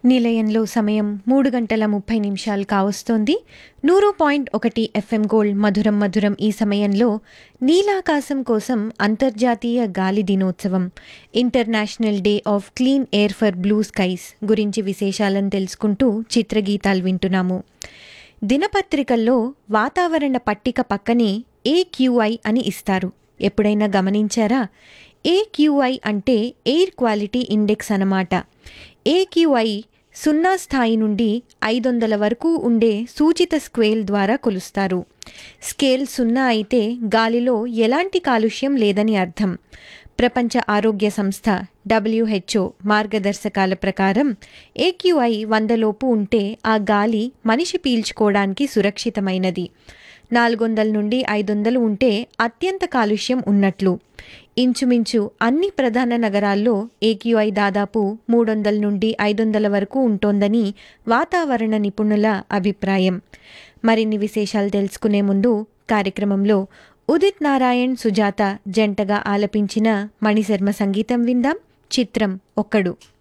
నిలయంలో సమయం మూడు గంటల ముప్పై నిమిషాలు కావస్తోంది నూరు పాయింట్ ఒకటి ఎఫ్ఎం గోల్డ్ మధురం మధురం ఈ సమయంలో నీలాకాశం కోసం అంతర్జాతీయ గాలి దినోత్సవం international day of clean air for blue skies గురించి విశేషాలను తెలుసుకుంటూ చిత్రగీతాలు వింటున్నాము దినపత్రికల్లో వాతావరణ పట్టిక పక్కనే ఏక్యూఐ అని ఇస్తారు ఎప్పుడైనా గమనించారా ఏక్యూఐ అంటే ఎయిర్ క్వాలిటీ ఇండెక్స్ అన్నమాట ఏక్యూఐ సున్నా స్థాయి నుండి ఐదు వందల వరకు ఉండే సూచిత స్కేల్ ద్వారా కొలుస్తారు స్కేల్ సున్నా అయితే గాలిలో ఎలాంటి కాలుష్యం లేదని అర్థం ప్రపంచ ఆరోగ్య సంస్థ డబ్ల్యూహెచ్ఓ మార్గదర్శకాల ప్రకారం ఏక్యూఐ వందలోపు ఉంటే ఆ గాలి మనిషి పీల్చుకోవడానికి సురక్షితమైనది నాలుగు వందల నుండి ఐదు వందలు ఉంటే అత్యంత కాలుష్యం ఉన్నట్లు ఇంచుమించు అన్ని ప్రధాన నగరాల్లో ఏక్యూఐ దాదాపు మూడు వందల నుండి ఐదు వందల వరకు ఉంటోందని వాతావరణ నిపుణుల అభిప్రాయం మరిన్ని విశేషాలు తెలుసుకునే ముందు కార్యక్రమంలో ఉదిత్ నారాయణ్ సుజాత జంటగా ఆలపించిన మణిశర్మ సంగీతం విందాం చిత్రం ఒక్కడు